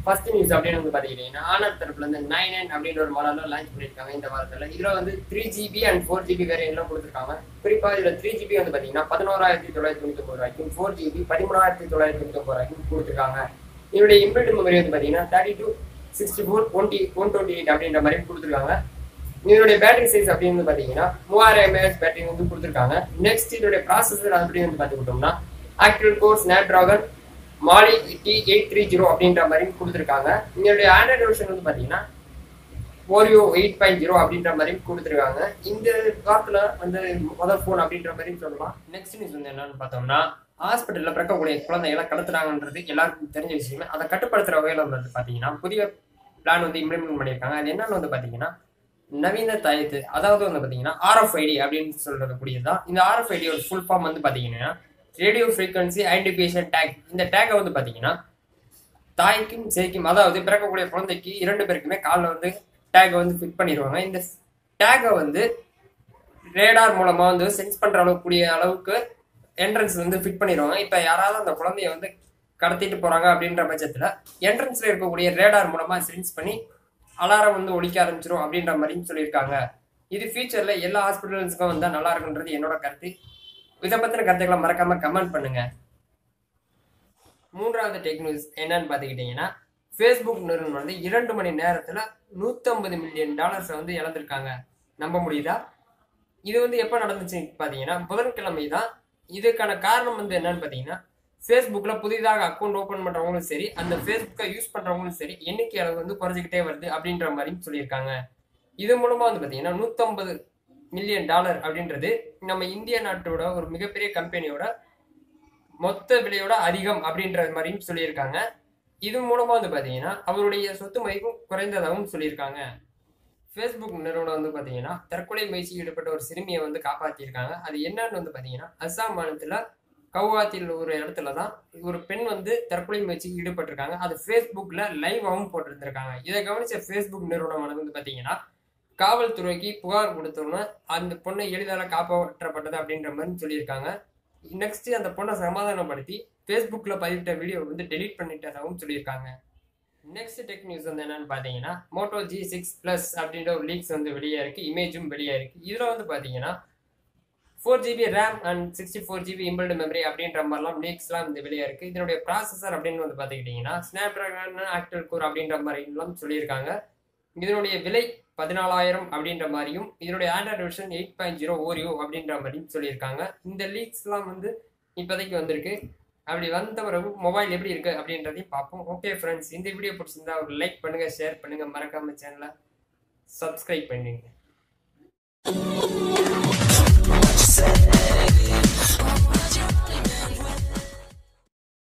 first news அப்படின்னு வந்து பாத்தீங்கன்னா ஆனர் தரப்புல இருந்து நைன் நைன் அப்படின்ற ஒரு மாடலில் லான்ச் பண்ணியிருக்காங்க இந்த வாரத்தில் இதுல வந்து three GB and four GB வேரியன்ட்லாம் கொடுத்துருக்காங்க குறிப்பா இதுல த்ரீ ஜிபி வந்து பாத்தீங்கன்னா பதினோராயிரத்தி தொள்ளாயிரத்தி தொண்ணூத்தி ஒன்பது ரூபாய்க்கும் ஃபோர் ஜிபி பதிமூணாயிரத்தி தொள்ளாயிரத்தி தொண்ணூத்தி ஒன்பது ரூபாய்க்கும் கொடுத்துருக்காங்க இதனுடைய இம்பிள்ட் மெமரி வந்து பாத்தீங்கன்னா thirty two sixty four twenty one twenty eight அப்படின்ற மாதிரி கொடுத்துருக்காங்க இதனுடைய பேட்டரி சைஸ் அப்படின்னு வந்து பாத்தீங்கன்னா மூவாயிரம் எம்ஏஹெச் பேட்டரி வந்து கொடுத்துருக்காங்க நெக்ஸ்ட் இதனுடைய ப்ராசஸர் அப்படின்னு வந்து பார்த்துக்கிட்டோம்னா active core Snapdragon Mali T eight three zero அப்படின்ற மாதிரி கொடுத்துருக்காங்க இதனுடைய ஆண்ட்ராய்டு வெர்ஷன் வந்து பாத்தீங்கன்னா ஓரியோ எயிட் பாயிண்ட் ஜீரோ அப்படின்ற மாதிரி கொடுத்துருக்காங்க இந்த வாரத்தில் வந்து முதல் ஃபோன் அப்படின்ற மாதிரி சொல்லலாம் நெக்ஸ்ட் நியூஸ் வந்து என்னன்னு பார்த்தோம்னா ஹாஸ்பிட்டலில் பிறக்கக்கூடிய குழந்தைகளை கடத்துறாங்கன்றது எல்லாருக்கும் தெரிஞ்ச விஷயமே அதை கட்டுப்படுத்துகிற வகையில் வந்து பார்த்தீங்கன்னா புதிய பிளான் வந்து இம்ப்ளிமெண்ட் பண்ணியிருக்காங்க அது என்னன்னு வந்து பார்த்தீங்கன்னா நவீன தயத்து அதாவது வந்து பார்த்தீங்கன்னா ஆர்எஃப்ஐடி அப்படின்னு சொல்றக்கூடியது தான் இந்த ஆர்எஃப்ஐடி ஒரு ஃபுல் ஃபார்ம் வந்து பார்த்தீங்கன்னா ரேடியோ ஃப்ரீக்வன்சி ஐடென்டிஃபிகேஷன் டேக் இந்த டேக்கை வந்து பார்த்தீங்கன்னா தாய்க்கும் சேய்க்கும் அதாவது பிறக்கக்கூடிய குழந்தைக்கு இரண்டு பேருக்குமே காலில் வந்து டேக்கை வந்து ஃபிட் பண்ணிடுவாங்க இந்த டேக்கை வந்து ரேடார் மூலமா வந்து சென்ஸ் பண்ற அளவுக்கு கூடிய அளவுக்கு என்ட்ரன்ஸ் வந்து ஃபிட் பண்ணிடுவாங்க இப்போ யாராவது அந்த குழந்தைய வந்து கடத்திட்டு போறாங்க அப்படின்ற பட்சத்துல என்ட்ரன்ஸ்ல இருக்கக்கூடிய ரேடார் மூலமா சென்ஸ் பண்ணி அலாரம் வந்து ஒழிக்க ஆரம்பிச்சிரும் அப்படின்ற மாதிரியும் சொல்லியிருக்காங்க இது ஃபியூச்சர்ல எல்லா ஹாஸ்பிட்டல்ஸுக்கும் வந்தா நல்லா இருக்குன்றது என்னோட கருத்து இதை பத்தின கருத்துக்களை மறக்காம கமெண்ட் பண்ணுங்க மூன்றாவது டெக் நியூஸ் என்னன்னு பார்த்துக்கிட்டிங்கன்னா ஃபேஸ்புக் நிறுவனம் வந்து இரண்டு மணி நேரத்தில் நூற்றம்பது மில்லியன் டாலர்ஸை வந்து இழந்திருக்காங்க நம்ப முடியுதா இது வந்து எப்போ நடந்துச்சு பார்த்தீங்கன்னா புதன்கிழமை தான் இதுக்கான காரணம் வந்து என்னன்னு பார்த்தீங்கன்னா ஃபேஸ்புக்கில் புதிதாக அக்கௌண்ட் ஓப்பன் பண்ணுறவங்களும் சரி அந்த ஃபேஸ்புக்கை யூஸ் பண்ணுறவங்களும் சரி எண்ணிக்கை அளவு வந்து குறைஞ்சிக்கிட்டே வருது அப்படின்ற மாதிரியும் சொல்லியிருக்காங்க இது மூலமாக வந்து பார்த்தீங்கன்னா நூற்றம்பது மில்லியன் டாலர் அப்படின்றது நம்ம இந்திய நாட்டோட ஒரு மிகப்பெரிய கம்பெனியோட மொத்த விலையோட அதிகம் அப்படின்ற மாதிரியும் சொல்லியிருக்காங்க இது மூலமா வந்து பார்த்தீங்கன்னா அவருடைய சொத்து மதிப்பும் குறைந்ததாகவும் சொல்லியிருக்காங்க ஃபேஸ்புக் நிறுவனம் வந்து பார்த்தீங்கன்னா தற்கொலை முயற்சியில் ஈடுபட்ட ஒரு சிறுமியை வந்து காப்பாற்றியிருக்காங்க அது என்னன்னு வந்து பார்த்தீங்கன்னா அஸ்ஸாம் மாநிலத்தில் கவுஹாத்தியில் ஒரு இடத்துல தான் ஒரு பெண் வந்து தற்கொலை முயற்சிக்கு ஈடுபட்டிருக்காங்க அது ஃபேஸ்புக்கில் லைவாகவும் போட்டிருந்திருக்காங்க இதை கவனிச்ச ஃபேஸ்புக் நிறுவனமானது வந்து பார்த்தீங்கன்னா காவல்துறைக்கு புகார் கொடுத்தோன்னா அந்த பொண்ணை எளிதாக காப்பாற்றப்பட்டது அப்படின்ற மாதிரி சொல்லியிருக்காங்க நெக்ஸ்ட் அந்த பொண்ணை சமாதானப்படுத்தி ஃபேஸ்புக்கில் பதிவிட்ட வீடியோ வந்து டெலீட் பண்ணிட்டதாகவும் சொல்லியிருக்காங்க நெக்ஸ்ட் டெக் நியூஸ் வந்து என்னன்னு பார்த்தீங்கன்னா மோட்டோ ஜி சிக்ஸ் ப்ளஸ் அப்படின்ற ஒரு லீக்ஸ் வந்து வெளியே இருக்கு இமேஜும் வெளியே இருக்கு இதில் வந்து பார்த்தீங்கன்னா four GB RAM and sixty four GB inbuilt memory அப்படின்ற மாதிரிலாம் லீக்ஸ்லாம் வந்து வெளியே இருக்கு இதனுடைய ப்ராசஸர் அப்படின்னு வந்து பார்த்துக்கிட்டிங்கன்னா ஸ்னாப் ட்ராகன் ஆக்டல் கோர் அப்படின்ற மாதிரிலாம் சொல்லியிருக்காங்க இதனுடைய விலை பதினாலாயிரம் அப்படின்ற மாதிரியும் இதனுடைய Android version eight point zero Oreo அப்படின்ற மாதிரியும் சொல்லியிருக்காங்க இந்த லீக்ஸ்லாம் வந்து இப்போதைக்கு வந்திருக்கு அப்படி வந்த பிறகு மொபைல் எப்படி இருக்கு அப்படின்றதையும் பார்ப்போம் ஓகே ஃப்ரெண்ட்ஸ் இந்த வீடியோ பிடிச்சிருந்தா ஒரு லைக் பண்ணுங்க ஷேர் பண்ணுங்க மறக்காம சேனலை சப்ஸ்கிரைப் பண்ணுங்க